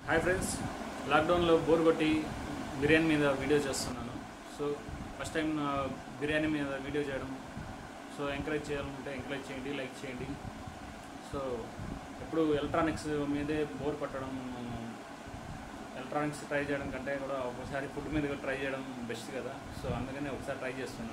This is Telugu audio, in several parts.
హాయ్ ఫ్రెండ్స్ లాక్డౌన్లో బోర్ కొట్టి బిర్యానీ మీద వీడియో చేస్తున్నాను సో ఫస్ట్ టైం నా బిర్యానీ మీద వీడియో చేయడం సో ఎంకరేజ్ చేయాలనుకుంటే ఎంకరేజ్ చేయండి లైక్ చేయండి సో ఎప్పుడు ఎలక్ట్రానిక్స్ మీదే బోర్ పట్టడం ఎలక్ట్రానిక్స్ ట్రై చేయడం కంటే కూడా ఒకసారి ఫుడ్ మీద ట్రై చేయడం బెస్ట్ కదా సో అందుకని ఒకసారి ట్రై చేస్తున్నా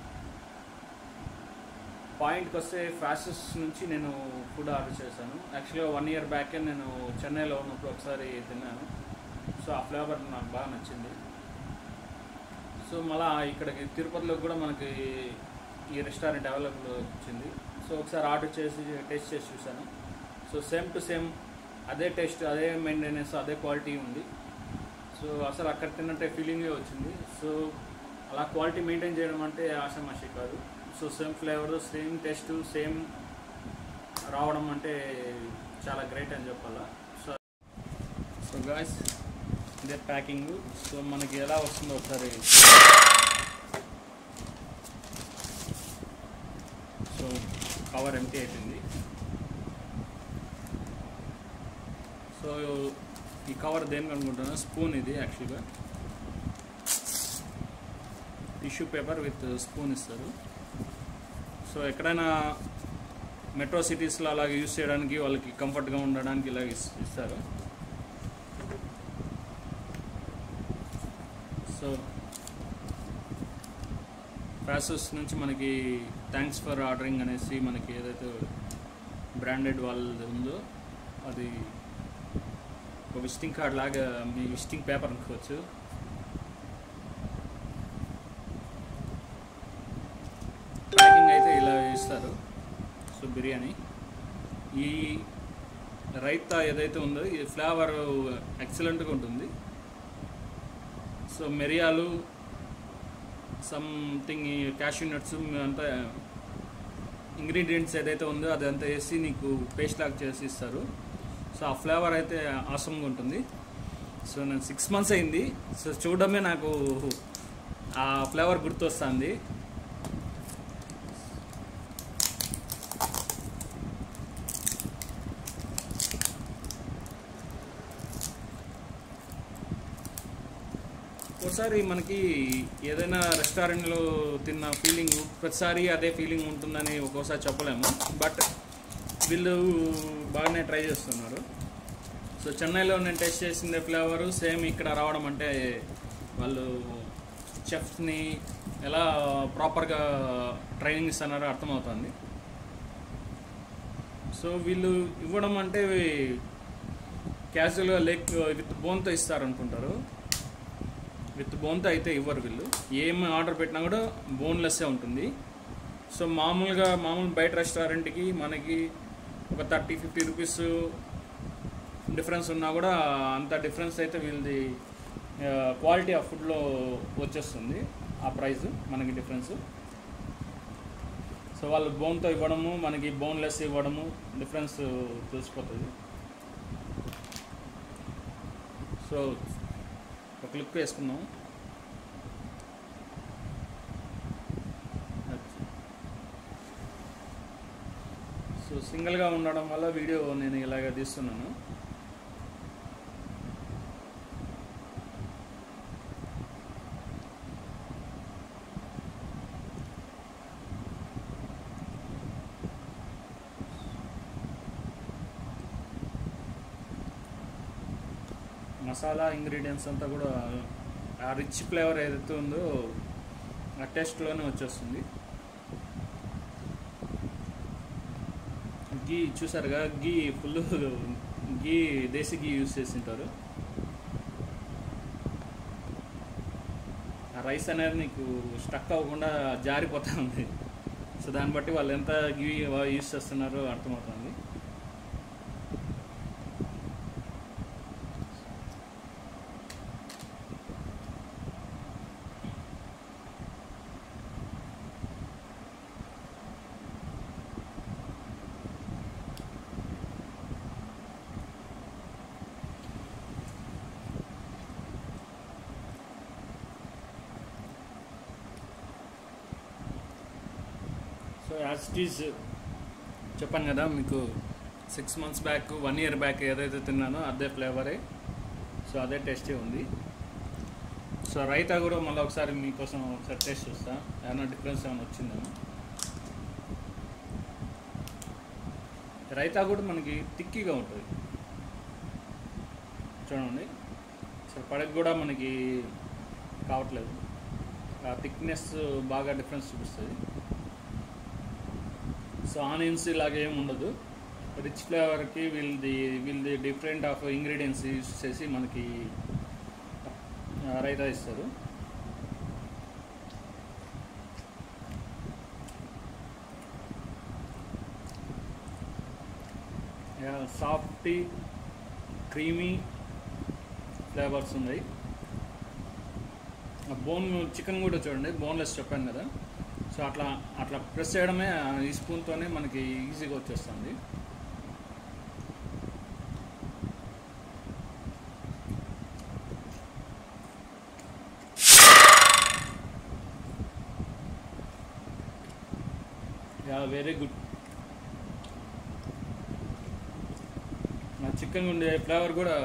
పాయింట్కి వస్తే ఫ్యాసెస్ నుంచి నేను ఫుడ్ ఆర్డర్ చేశాను యాక్చువల్గా వన్ ఇయర్ బ్యాకే నేను చెన్నైలో ఉన్నప్పుడు ఒకసారి తిన్నాను సో ఆ ఫ్లేవర్ నాకు బాగా నచ్చింది సో మళ్ళా ఇక్కడికి తిరుపతిలో కూడా మనకి ఈ రెస్టారెంట్ అవైలబుల్ వచ్చింది సో ఒకసారి ఆర్డర్ చేసి టేస్ట్ చేసి చూశాను సో సేమ్ టు సేమ్ అదే టేస్ట్ అదే మెయింటెనెన్స్ అదే క్వాలిటీ ఉంది సో అసలు అక్కడ తిన్నట్టే ఫీలింగే వచ్చింది సో అలా క్వాలిటీ మెయింటైన్ చేయడం అంటే ఆషామాషి కాదు so same flavour same taste same రావడం అంటే చాలా గ్రేట్ అని చెప్పాలా సో సో గాయస్ ఇదే ప్యాకింగ్ సో మనకి ఎలా వస్తుందో ఒకసారి సో కవర్ ఎంటీ అయిపోయింది సో ఈ కవర్ దేనికి అనుకుంటున్నా స్పూన్ ఇది యాక్చువల్గా టిష్యూ పేపర్ విత్ స్పూన్ ఇస్తారు సో ఎక్కడైనా మెట్రో సిటీస్లో అలాగే యూస్ చేయడానికి వాళ్ళకి కంఫర్ట్గా ఉండడానికి ఇలా ఇస్- ఇస్తారు సో ప్రాసెస్ నుంచి మనకి థ్యాంక్స్ ఫర్ ఆర్డరింగ్ అనేసి మనకి ఏదైతే బ్రాండెడ్ వాళ్ళది ఉందో అది ఒక విజిటింగ్ కార్డ్ లాగా మీ విజిటింగ్ పేపర్ అనుకోవచ్చు ప్యాకింగ్ అయితే ఇలా ఇస్తారు సో బిర్యానీ ఈ రైతా ఏదైతే ఉందో ఈ ఫ్లేవర్ ఎక్సలెంట్గా ఉంటుంది సో మిరియాలు సంథింగ్ క్యాష్యూ నట్స్ అంతా ఇంగ్రీడియంట్స్ ఏదైతే ఉందో అదంతా వేసి నీకు పేస్ట్ లాగా చేసి ఇస్తారు సో ఆ ఫ్లేవర్ అయితే ఆసమ్గా ఉంటుంది సో నేను సిక్స్ మంత్స్ అయింది సో చూడడమే నాకు ఆ ఫ్లేవర్ గుర్తొస్తుంది ఒకసారి మనకి ఏదైనా రెస్టారెంట్లో తిన్న ఫీలింగ్ ప్రతిసారి అదే ఫీలింగ్ ఉంటుందని ఒక్కోసారి చెప్పలేము బట్ వీళ్ళు బాగానే ట్రై చేస్తున్నారు సో చెన్నైలో నేను టెస్ట్ చేసిన ఫ్లేవర్ సేమ్ ఇక్కడ రావడం అంటే వాళ్ళు చెఫ్ని ఎలా ప్రాపర్గా ట్రైనింగ్ ఇస్తున్నారో అర్థమవుతుంది సో వీళ్ళు ఇవ్వడం అంటే క్యాజువల్గా లెగ్ విత్ బోన్తో ఇస్తారనుకుంటారు విత్ బోన్తో అయితే ఇవ్వరు వీళ్ళు ఏం ఆర్డర్ పెట్టినా కూడా బోన్లెస్సే ఉంటుంది సో మామూలుగా మామూలు బయట రెస్టారెంట్కి మనకి ఒక థర్టీ ఫిఫ్టీ రూపీస్ డిఫరెన్స్ ఉన్నా కూడా అంత డిఫరెన్స్ అయితే వీళ్ళది క్వాలిటీ ఆఫ్ ఫుడ్లో వచ్చేస్తుంది ఆ ప్రైస్ మనకి డిఫరెన్స్ సో వాళ్ళు బోన్తో ఇవ్వడము మనకి బోన్లెస్ ఇవ్వడము డిఫరెన్స్ తెలిసిపోతుంది సో ఒక లుక్ వేసుకుందాం సో సింగిల్గా ఉండడం వల్ల వీడియో నేను ఇలాగ తీస్తున్నాను మసాలా ఇంగ్రీడియంట్స్ అంతా కూడా ఆ రిచ్ ఫ్లేవర్ ఏదైతే ఉందో ఆ టేస్ట్లోనే వచ్చేస్తుంది గీ చూసారుగా గీ ఫుల్ గీ దేశీ గీ యూస్ చేసింటారు ఆ రైస్ అనేది నీకు స్టక్ అవ్వకుండా జారిపోతూ ఉంది సో దాన్ని బట్టి వాళ్ళు ఎంత గీ యూస్ చేస్తున్నారో అర్థమవుతుంది సో యాజ్ ఇట్ ఈజ్ చెప్పాను కదా మీకు six months back one year back ఏదైతే తిన్నానో అదే ఫ్లేవరే సో అదే టేస్టీ ఉంది సో రైతా కూడా మళ్ళీ ఒకసారి మీకోసం ఒకసారి టేస్ట్ చూస్తా ఏమైనా డిఫరెన్స్ ఏమైనా వచ్చిందేమో రైతా కూడా మనకి తిక్కిగా ఉంటుంది చూడండి సో పడక కూడా మనకి కావట్లేదు ఆ థిక్నెస్ బాగా డిఫరెన్స్ చూపిస్తుంది సో ఆనియన్స్ ఇలాగ ఏమి ఉండదు రిచ్ ఫ్లేవర్కి వీళ్ళది వీళ్ళది డిఫరెంట్ ఆఫ్ ఇంగ్రీడియంట్స్ యూస్ చేసి మనకి ఆ, రైతా ఇస్తారు సాఫ్టీ క్రీమీ ఫ్లేవర్స్ ఉన్నాయి ఆ బోన్ చికెన్ కూడా చూడండి బోన్లెస్ చెప్పాను కదా సో అట్లా అట్లా ప్రెస్ చేయడమే ఆ ఈ స్పూన్తోనే మనకి ఈజీగా వచ్చేస్తుంది యా వెరీ గుడ్ నా చికెన్ ఉండే ఫ్లేవర్ కూడా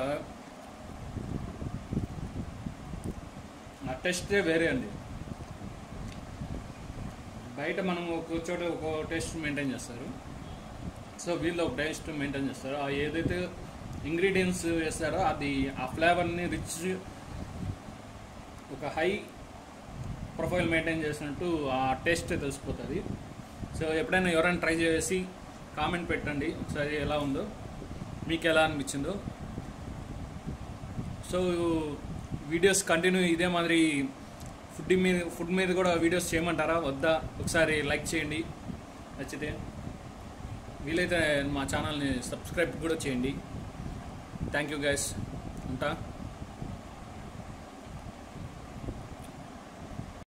నా టేస్టే వేరే అండి బయట మనం ఒక చోట ఒక టేస్ట్ మెయింటైన్ చేస్తారు సో వీళ్ళు ఒక టేస్ట్ మెయింటైన్ చేస్తారు ఆ ఏదైతే ఇంగ్రీడియంట్స్ వేస్తారో అది ఆ ఫ్లేవర్ని రిచ్ ఒక హై ప్రొఫైల్ మెయింటైన్ చేసినట్టు ఆ టేస్ట్ తెలిసిపోతుంది సో ఎప్పుడైనా ఎవరైనా ట్రై చేసి కామెంట్ పెట్టండి ఒకసారి ఎలా ఉందో మీకు ఎలా అనిపించిందో సో వీడియోస్ కంటిన్యూ ఇదే మాదిరి ఫుడ్ మీద ఫుడ్ మీద కూడా వీడియోస్ చేయమంటారా వద్దా ఒకసారి లైక్ చేయండి నచ్చితే వీలైతే మా ఛానల్ని సబ్స్క్రైబ్ కూడా చేయండి థ్యాంక్ యూ గైస్ ఉంటా